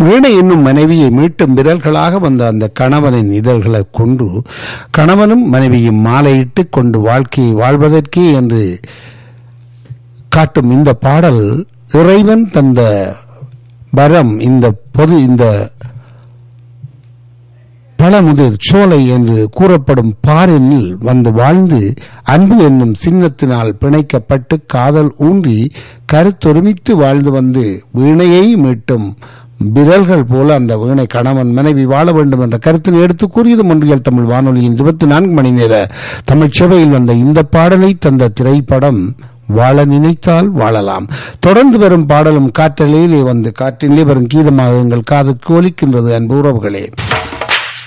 வீணை என்னும் மனைவியை மீட்டும் விரல்களாக வந்த அந்த கணவனின் இதழ்களை கொண்டு கணவனும் மனைவியும் மாலையிட்டு கொண்டு வாழ்க்கையை வாழ்வதற்கே என்று காட்டும் இந்த பாடல் இறைவன் தந்த வரம் இந்த பொது இந்த பழமுதிர் சோலை என்று கூறப்படும் பாரினில் வந்து வாழ்ந்து அன்பு என்னும் சின்னத்தினால் பிணைக்கப்பட்டு காதல் ஊன்றி கருத்தொருமித்து வாழ்ந்து வந்து வீணையை மீட்டும் விரல்கள் போல அந்த வீணை கணவன் மனைவி வாழ வேண்டும் என்ற கருத்தினை எடுத்து கூறியது ஒன்றியல் தமிழ் வானொலியின் இருபத்தி நான்கு மணி நேர தமிழ் சேவையில் வந்த இந்த பாடலை தந்த திரைப்படம் வாழ நினைத்தால் வாழலாம் தொடர்ந்து வரும் பாடலும் காற்றலையிலே வந்து காற்றிலே வரும் கீதமாக எங்கள் காதுக்கு ஒலிக்கின்றது அன்பு உறவுகளே